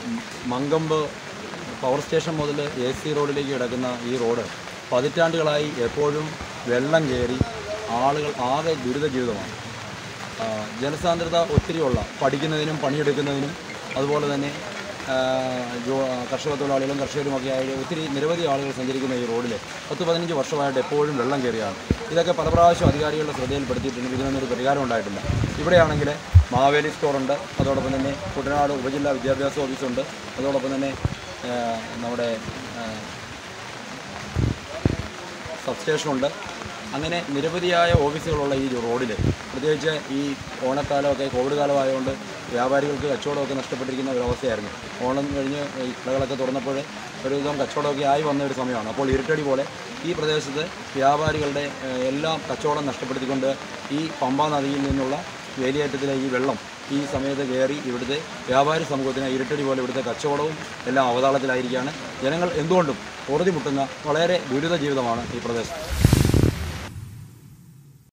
Mankombu power station മുതൽ A C റോഡിലേക്ക് കിടക്കുന്ന ഈ റോഡ് പതിറ്റാണ്ടുകളായി എപ്പോഴും വെള്ളം കയറി ആളുകൾ ആകെ ദുരിത ജീവിതമാണ് ആ, ജനസാന്ദ്രത ഒത്തിരിയുള്ള പഠിക്കുന്നതിനും പണിയെടുക്കുന്നതിനും അതുപോലെ തന്നെ ആ, ജോ കർഷക തൊഴിലാളികളും കർഷകരുമൊക്കെ ആയിട്ട് ഒത്തിരി നിരവധി ആളുകൾ സഞ്ചരിക്കുന്ന ഈ റോഡിൽ പത്ത് പതിനഞ്ച് വർഷമായിട്ട് എപ്പോഴും വെള്ളം കയറിയാണ് ഇതൊക്കെ പല പ്രാവശ്യം അധികാരികളുടെ ശ്രദ്ധയിൽപ്പെടുത്തിയിട്ടുണ്ട് ഇതിനൊന്നും ഒരു പരിഹാരം ഉണ്ടായിട്ടില്ല ഇവിടെയാണെങ്കിൽ മാവേലി സ്റ്റോറുണ്ട് അതോടൊപ്പം തന്നെ കുട്ടനാട് ഉപജില്ലാ വിദ്യാഭ്യാസ ഓഫീസുണ്ട് അതോടൊപ്പം തന്നെ ആ, നമ്മുടെ ആ, സബ് സ്റ്റേഷനുണ്ട് അങ്ങനെ നിരവധിയായ ഓഫീസുകളുള്ള ഈ റോഡിൽ പ്രത്യേകിച്ച് ഈ ഓണക്കാലമൊക്കെ കോവിഡ് കാലമായതുകൊണ്ട് വ്യാപാരികൾക്ക് കച്ചവടമൊക്കെ നഷ്ടപ്പെട്ടിരിക്കുന്ന ഒരു അവസ്ഥയായിരുന്നു ഓണം കഴിഞ്ഞ് ഈ കടകളൊക്കെ തുറന്നപ്പോൾ ഒരുവിധം കച്ചവടമൊക്കെ ആയി വന്ന ഒരു സമയമാണ് അപ്പോൾ ഇരുട്ടടി പോലെ ഈ പ്രദേശത്ത് വ്യാപാരികളുടെ ഏഹ്, എല്ലാം കച്ചവടം നഷ്ടപ്പെടുത്തിക്കൊണ്ട് ഈ പമ്പാ നദിയിൽ നിന്നുള്ള വേലിയേറ്റത്തിലെ ഈ വെള്ളം ഈ സമയത്ത് കയറി ഇവിടുത്തെ വ്യാപാരി സമൂഹത്തിന് ഇരുട്ടടി പോലെ ഇവിടുത്തെ കച്ചവടവും എല്ലാം അവതാളത്തിലായിരിക്കുകയാണ് ജനങ്ങൾ എന്തുകൊണ്ടും പൊറുതി മുട്ടുന്ന വളരെ ദുരിത ജീവിതമാണ് ഈ പ്രദേശത്ത്